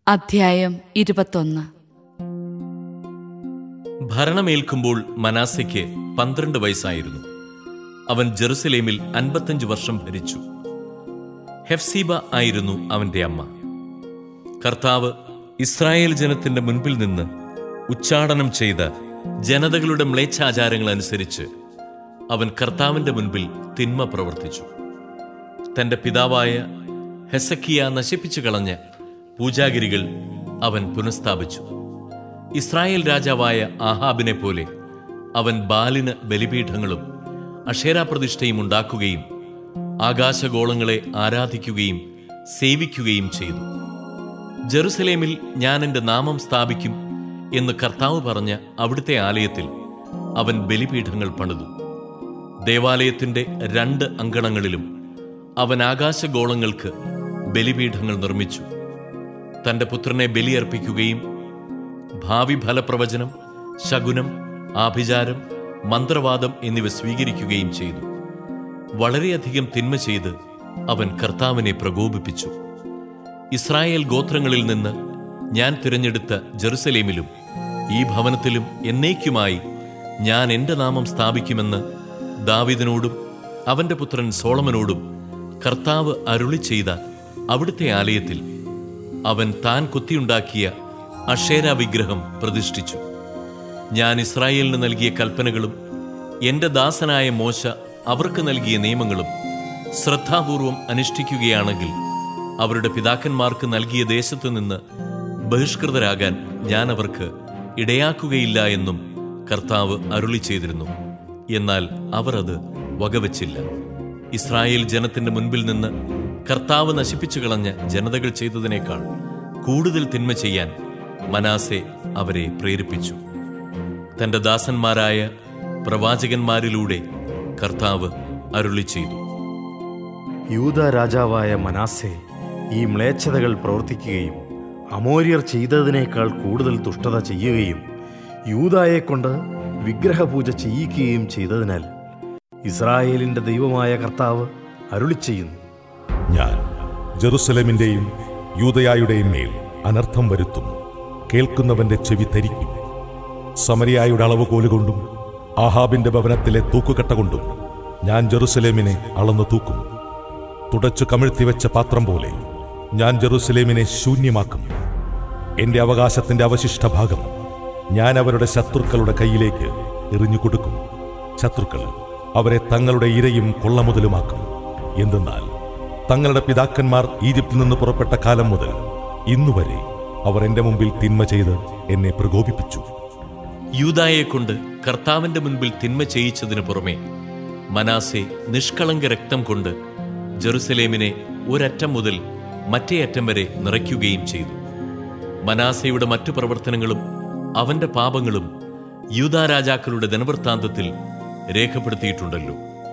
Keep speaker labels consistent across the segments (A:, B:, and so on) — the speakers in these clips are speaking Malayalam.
A: അധ്യായം ഇരുപത്തൊന്ന്
B: ഭരണമേൽക്കുമ്പോൾ മനാസയ്ക്ക് പന്ത്രണ്ട് വയസ്സായിരുന്നു അവൻ ജെറുസലേമിൽ അൻപത്തഞ്ച് വർഷം ഭരിച്ചു ഹെഫ്സീബ ആയിരുന്നു അവന്റെ അമ്മ കർത്താവ് ഇസ്രായേൽ ജനത്തിന്റെ മുൻപിൽ നിന്ന് ഉച്ചാടനം ചെയ്ത ജനതകളുടെ മ്ലേച്ഛാചാരങ്ങൾ അനുസരിച്ച് അവൻ കർത്താവിന്റെ മുൻപിൽ തിന്മ പ്രവർത്തിച്ചു തന്റെ പിതാവായ ഹെസക്കിയ നശിപ്പിച്ചു കളഞ്ഞ പൂജാഗിരികൾ അവൻ പുനഃസ്ഥാപിച്ചു ഇസ്രായേൽ രാജാവായ ആഹാബിനെ പോലെ അവൻ ബാലിന് ബലിപീഠങ്ങളും അക്ഷേരാപ്രതിഷ്ഠയും ഉണ്ടാക്കുകയും ആകാശഗോളങ്ങളെ ആരാധിക്കുകയും സേവിക്കുകയും ചെയ്തു ജെറുസലേമിൽ ഞാൻ എന്റെ നാമം സ്ഥാപിക്കും എന്ന് കർത്താവ് പറഞ്ഞ അവിടുത്തെ ആലയത്തിൽ അവൻ ബലിപീഠങ്ങൾ പണിതു ദേവാലയത്തിന്റെ രണ്ട് അങ്കണങ്ങളിലും അവൻ ആകാശഗോളങ്ങൾക്ക് ബലിപീഠങ്ങൾ നിർമ്മിച്ചു തന്റെ പുത്രനെ ബലിയർപ്പിക്കുകയും ഭാവി ഫലപ്രവചനം ശകുനം ആഭിചാരം മന്ത്രവാദം എന്നിവ സ്വീകരിക്കുകയും ചെയ്തു വളരെയധികം തിന്മ ചെയ്ത് അവൻ കർത്താവിനെ പ്രകോപിപ്പിച്ചു ഇസ്രായേൽ ഗോത്രങ്ങളിൽ നിന്ന് ഞാൻ തിരഞ്ഞെടുത്ത ജെറുസലേമിലും ഈ ഭവനത്തിലും എന്നേക്കുമായി ഞാൻ എന്റെ നാമം സ്ഥാപിക്കുമെന്ന് ദാവിദിനോടും അവന്റെ പുത്രൻ സോളമനോടും കർത്താവ് അരുളി ചെയ്ത അവിടുത്തെ ആലയത്തിൽ അവൻ താൻ കൊത്തിയുണ്ടാക്കിയ അഷേര വിഗ്രഹം പ്രതിഷ്ഠിച്ചു ഞാൻ ഇസ്രായേലിന് നൽകിയ കൽപ്പനകളും എന്റെ ദാസനായ മോശ അവർക്ക് നൽകിയ നിയമങ്ങളും ശ്രദ്ധാപൂർവം അനുഷ്ഠിക്കുകയാണെങ്കിൽ അവരുടെ പിതാക്കന്മാർക്ക് നൽകിയ ദേശത്തു നിന്ന് ബഹിഷ്കൃതരാകാൻ ഞാൻ അവർക്ക് ഇടയാക്കുകയില്ല എന്നും കർത്താവ് അരുളി ചെയ്തിരുന്നു എന്നാൽ അവർ അത് വകവച്ചില്ല ഇസ്രായേൽ ജനത്തിന്റെ മുൻപിൽ നിന്ന് കർത്താവ് നശിപ്പിച്ചു കളഞ്ഞ ജനതകൾ ചെയ്തതിനേക്കാൾ കൂടുതൽ തിന്മ ചെയ്യാൻ മനാസെ അവരെ പ്രേരിപ്പിച്ചു തന്റെ ദാസന്മാരായ പ്രവാചകന്മാരിലൂടെ കർത്താവ് അരുളി ചെയ്തു
C: യൂത രാജാവായ മനാസെ ഈ മ്ലേച്ഛതകൾ പ്രവർത്തിക്കുകയും അമോര്യർ ചെയ്തതിനേക്കാൾ കൂടുതൽ ദുഷ്ടത ചെയ്യുകയും യൂതായെക്കൊണ്ട് വിഗ്രഹപൂജ ചെയ്യിക്കുകയും ചെയ്തതിനാൽ ഇസ്രായേലിന്റെ ദൈവമായ കർത്താവ് അരുളി ചെയ്യുന്നു
D: ഞാൻ ജെറുസലേമിന്റെയും യൂതയായുടെയും മേൽ അനർത്ഥം വരുത്തും കേൾക്കുന്നവന്റെ ചെവി തരിക്കും സമരിയായുടെ അളവുകോലുകൊണ്ടും ആഹാബിന്റെ ഭവനത്തിലെ തൂക്കുകട്ട കൊണ്ടും ഞാൻ ജെറുസലേമിനെ അളന്നു തൂക്കും തുടച്ചു കമിഴ്ത്തിവെച്ച പാത്രം പോലെ ഞാൻ ജെറുസലേമിനെ ശൂന്യമാക്കും എന്റെ അവകാശത്തിന്റെ അവശിഷ്ട ഭാഗം ഞാൻ അവരുടെ ശത്രുക്കളുടെ കയ്യിലേക്ക് എറിഞ്ഞു കൊടുക്കും ശത്രുക്കൾ അവരെ തങ്ങളുടെ ഇരയും കൊള്ളമുതലുമാക്കും എന്തെന്നാൽ തങ്ങളുടെ പിതാക്കന്മാർ ഈജിപ്തിൽ നിന്ന് പുറപ്പെട്ട കാലം മുതൽ ഇന്നുവരെ അവർ എന്റെ മുമ്പിൽ തിന്മ ചെയ്ത് എന്നെ പ്രകോപിപ്പിച്ചു
B: യൂതായെ കൊണ്ട് കർത്താവിന്റെ മുൻപിൽ തിന്മ ചെയ്യിച്ചതിനു പുറമെ മനാസെ നിഷ്കളങ്ക രക്തം കൊണ്ട് ജെറുസലേമിനെ ഒരറ്റം മുതൽ മറ്റേ അറ്റം വരെ നിറയ്ക്കുകയും ചെയ്തു മനാസയുടെ മറ്റു പ്രവർത്തനങ്ങളും അവന്റെ പാപങ്ങളും യൂതാ രാജാക്കളുടെ ധനവൃത്താന്തത്തിൽ രേഖപ്പെടുത്തിയിട്ടുണ്ടല്ലോ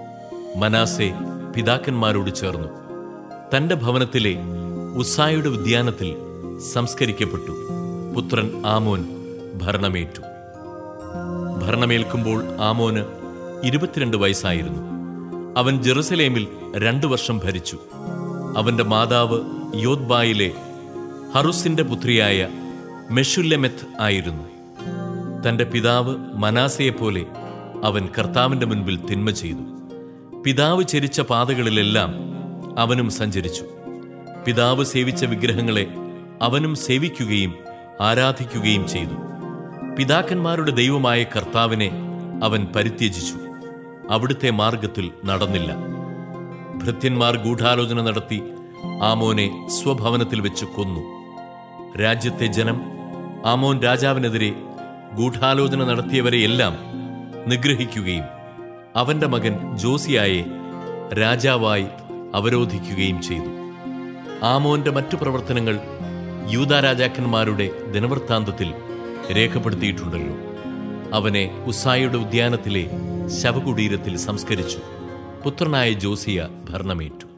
B: മനാസെ പിതാക്കന്മാരോട് ചേർന്നു തന്റെ ഭവനത്തിലെ ഉസായുടെ ഉദ്യാനത്തിൽ സംസ്കരിക്കപ്പെട്ടു പുത്രൻ ആമോൻ ഭരണമേറ്റു ഭരണമേൽക്കുമ്പോൾ ആമോന് ഇരുപത്തിരണ്ട് വയസ്സായിരുന്നു അവൻ ജെറുസലേമിൽ രണ്ടു വർഷം ഭരിച്ചു അവന്റെ മാതാവ് യോദ്ബായിലെ ഹറുസിന്റെ പുത്രിയായ മെഷുല്ലെമെത്ത് ആയിരുന്നു തന്റെ പിതാവ് മനാസയെപ്പോലെ അവൻ കർത്താവിന്റെ മുൻപിൽ തിന്മ ചെയ്തു പിതാവ് ചരിച്ച പാതകളിലെല്ലാം അവനും സഞ്ചരിച്ചു പിതാവ് സേവിച്ച വിഗ്രഹങ്ങളെ അവനും സേവിക്കുകയും ആരാധിക്കുകയും ചെയ്തു പിതാക്കന്മാരുടെ ദൈവമായ കർത്താവിനെ അവൻ പരിത്യജിച്ചു അവിടുത്തെ മാർഗത്തിൽ നടന്നില്ല ഭൃത്യന്മാർ ഗൂഢാലോചന നടത്തി ആമോനെ സ്വഭവനത്തിൽ വെച്ച് കൊന്നു രാജ്യത്തെ ജനം ആമോൻ രാജാവിനെതിരെ ഗൂഢാലോചന നടത്തിയവരെയെല്ലാം നിഗ്രഹിക്കുകയും അവന്റെ മകൻ ജോസിയായെ രാജാവായി അവരോധിക്കുകയും ചെയ്തു ആമോന്റെ മറ്റു പ്രവർത്തനങ്ങൾ യൂതാ രാജാക്കന്മാരുടെ ദിനവൃത്താന്തത്തിൽ രേഖപ്പെടുത്തിയിട്ടുണ്ടല്ലോ അവനെ ഉസായുടെ ഉദ്യാനത്തിലെ ശവകുടീരത്തിൽ സംസ്കരിച്ചു പുത്രനായ ജോസിയ ഭരണമേറ്റു